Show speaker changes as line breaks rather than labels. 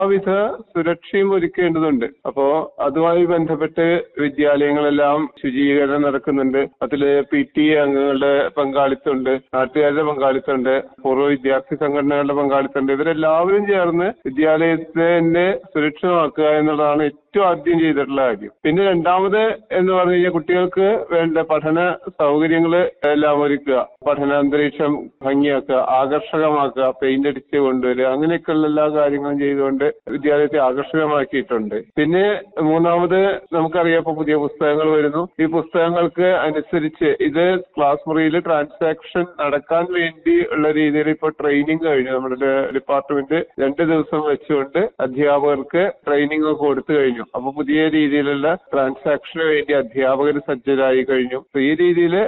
എല്ലാവിധ സുരക്ഷയും ഒരുക്കേണ്ടതുണ്ട് അപ്പോ അതുമായി ബന്ധപ്പെട്ട് വിദ്യാലയങ്ങളെല്ലാം ശുചീകരണം നടക്കുന്നുണ്ട് അതില് പി ടി എ അംഗങ്ങളുടെ പങ്കാളിത്തമുണ്ട് നാട്ടുകാരുടെ പങ്കാളിത്തമുണ്ട് പൂർവ്വ വിദ്യാർത്ഥി സംഘടനകളുടെ പങ്കാളിത്തമുണ്ട് ഇവരെല്ലാവരും ചേർന്ന് വിദ്യാലയത്തെ തന്നെ സുരക്ഷിതമാക്കുക എന്നുള്ളതാണ് ഏറ്റവും ആദ്യം ചെയ്തിട്ടുള്ള കാര്യം പിന്നെ രണ്ടാമത് എന്ന് പറഞ്ഞു കഴിഞ്ഞാൽ കുട്ടികൾക്ക് വേണ്ട പഠന സൗകര്യങ്ങൾ എല്ലാം ഒരുക്കുക പഠനാന്തരീക്ഷം ഭംഗിയാക്കുക ആകർഷകമാക്കുക പെയിന്റ് അടിച്ച് കൊണ്ടുവരിക അങ്ങനെയൊക്കെയുള്ള എല്ലാ കാര്യങ്ങളും ചെയ്തുകൊണ്ട് വിദ്യാലയത്തെ ആകർഷകമാക്കിയിട്ടുണ്ട് പിന്നെ മൂന്നാമത് നമുക്കറിയാം ഇപ്പൊ പുതിയ പുസ്തകങ്ങൾ വരുന്നു ഈ പുസ്തകങ്ങൾക്ക് അനുസരിച്ച് ഇത് ക്ലാസ് മുറിയിൽ ട്രാൻസാക്ഷൻ നടക്കാൻ വേണ്ടി ഉള്ള രീതിയിൽ ഇപ്പൊ ട്രെയിനിങ് കഴിഞ്ഞു നമ്മുടെ ഡിപ്പാർട്ട്മെന്റ് രണ്ട് ദിവസം വെച്ചുകൊണ്ട് അധ്യാപകർക്ക് ട്രെയിനിങ് ഒക്കെ കൊടുത്തു കഴിഞ്ഞു അപ്പൊ പുതിയ രീതിയിലുള്ള ട്രാൻസാക്ഷന് വേണ്ടി അധ്യാപകർ സജ്ജരായി കഴിഞ്ഞു അപ്പൊ ഈ രീതിയിൽ